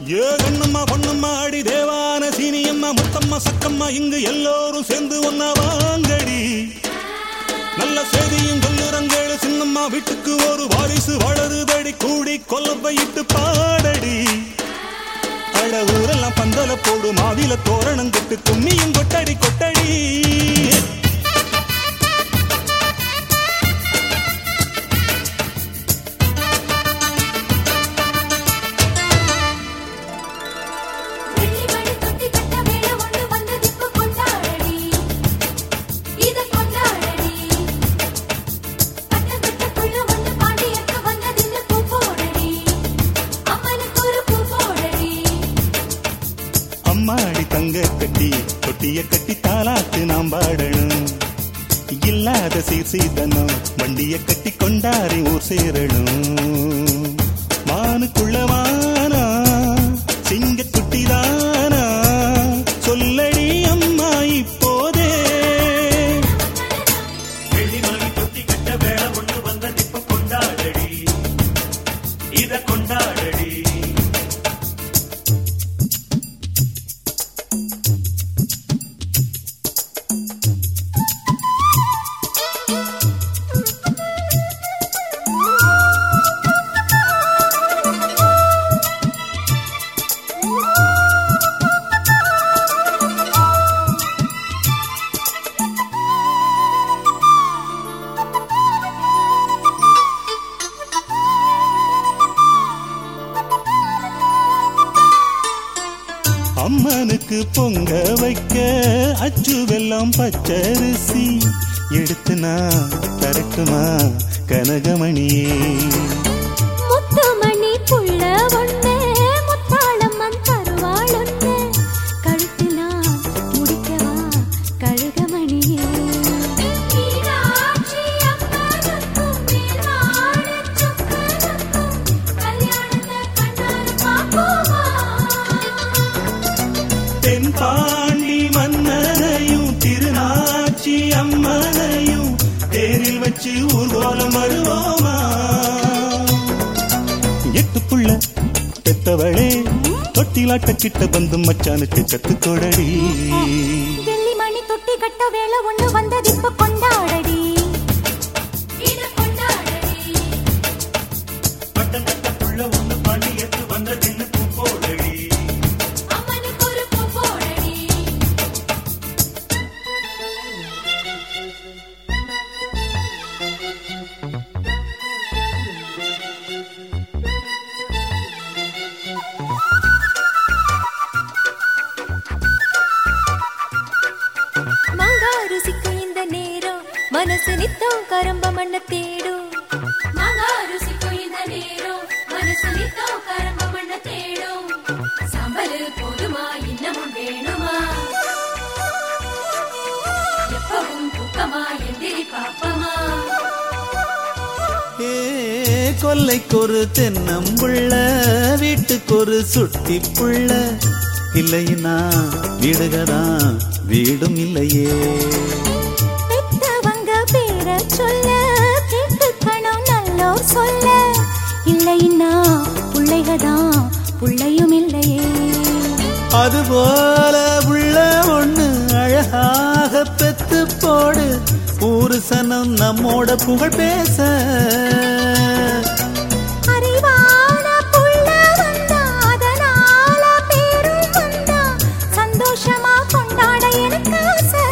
ஏ கண்ணம்மா பொண்ணம்மா அடி தேவான சீனியம்மா முத்தம்மா சக்கம்மா இங்கு எல்லோரும் சேர்ந்து ஒன்னா வாங்கடி நல்ல செய்தியும் சொல்லுறங்களு சின்னம்மா வீட்டுக்கு ஒரு வாரிசு வளருதடி கூடி கொல்லப்பையிட்டு பாடடி அட ஊரெல்லாம் பந்தல போடு மாவில தோரணம் கட்டு கும்மியும் கொட்டடி கொட்டடி வெள்ளி மணி தொட்டி கட்ட வேளை ஒண்ணு வந்தது இப்ப கொண்டாடடி இத கொண்டாடடி கட்ட கட்டக்குள்ள ஒண்ணு பாண்டியக்க வந்தது இந்த பூ போடடி அம்மனுக்கு ஒரு பூ போடடி அம்மாடி தங்க கட்டி தொட்டிய கட்டி தாலாட்டு நாம் பாடணும் இல்லாத சீர் சீதனம் வண்டிய கட்டி கொண்டாரி ஊர் சேரணும் மானுக்குள்ள வானா சிங்க குட்டிதானா சொல்லடி அம்மா இப்போதே வெள்ளிமணி தொட்டி கட்ட வேலை ஒண்ணு வந்த இப்ப கொண்டாடடி இத கொண்டாடடி அம்மனுக்கு பொங்க வைக்க அச்சு வெல்லம் பச்சரிசி எடுத்து நான் தரட்டுமா கனகமணியே முத்துமணி புள்ள ஒண்ணு முத்தாளம்மன் தருவாள் ஒண்ணு கழுத்து நான் முடிக்கவா கழுகமணியே மீனாட்சி அம்மனுக்கும் மேலாட சொக்கனுக்கும் கல்யாணத்தை கண்ணால பாப்போமா தென்பாண்டி மன்னனையும் திருநாச்சி அம்மனையும் தேரில் வச்சு ஊர்வலம் வருவோமா எட்டு புள்ள பெத்தவளே தொட்டிலாட்ட கிட்ட வந்து மச்சானுக்கு கத்துக்கொடடி வெள்ளி மணி தொட்டி கட்ட வேலை ஒண்ணு வந்தது இப்ப கொண்டாடடி இத கொண்டாடடி பட்டம் கட்ட புள்ள ஒண்ணு பாண்டியத்து வந்த தின்னு பூ போடடி அம்மனுக்கு ஒரு பூ போடடி மாங்காய் ருசிக்கும் இந்த நேரம் மனசு நித்தம் கரம்ப மண்ண தேடும் மாங்காய் ருசிக்கும் இந்த நேரம் மனசு நித்தம் கரம்ப மண்ண தேடும் சம்பல் போதுமா இன்னமும் வேணுமா எப்பவும் தூக்கமா எந்திரி பாப்பமா ஏ கொல்லைக்கொரு தென்னம்புள்ள வீட்டுக்கொரு சுட்டி புள்ள இல்லைன்னா வீடுகதான் வீடும் இல்லையே பெத்தவங்க பேர சொல்ல கேட்டுக்கணும் நல்லோர் சொல்ல இல்லைன்னா புள்ளைகதான் புள்ளையும் இல்லையே அதுபோல உள்ள ஒண்ணு அழகாக பெத்து போடு ஊரு சனம் நம்மோட புகழ் பேச அறிவான புள்ள வந்தா அதனால பேரும் வந்தா சந்தோஷமா கொண்டாட எனக்கு ஆசை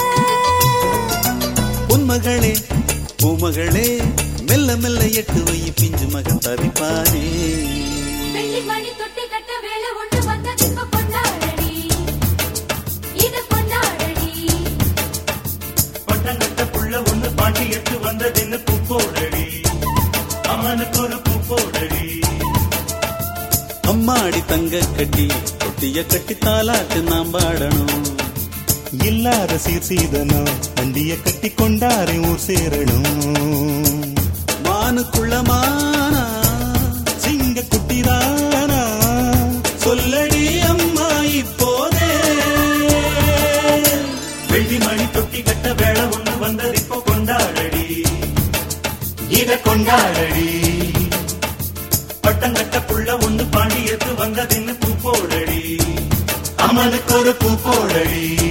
உன்மகளே பூமகளே மெல்ல மெல்ல எட்டு வை பிஞ்சு மகன் தவிப்பானே வெள்ளி மணி தொட்டி கட்ட வேலை ஒன்று வந்தது இப்ப கொண்டாடடி இத கொண்டாடடி பட்டம் கட்ட புள்ள ஒண்ணு பாண்டியத்து வந்த தின்னு பூ போடடி அம்மனுக்கு ஒரு பூ போடடி அம்மாடி தங்க கட்டி தொட்டிய கட்டி தாலாட்டு நாம் பாடணும் இல்லாத சீர் சீதனம் வண்டிய கட்டி கொண்டாரி ஊர் சேரணும் மானுக்குள்ள மானா சிங்க குட்டிதானா சொல்லடி அம்மா இப்போதே வெள்ளி மணி தொட்டி கட்ட வேலை ஒண்ணு வந்தது இப்போ கொண்டாடடி இத கொண்டாடடி பட்டம் கட்ட புள்ள ஒண்ணு பாண்டியத்து வந்ததின்னு பூ போடடி அம்மனுக்கு ஒரு பூ போடடி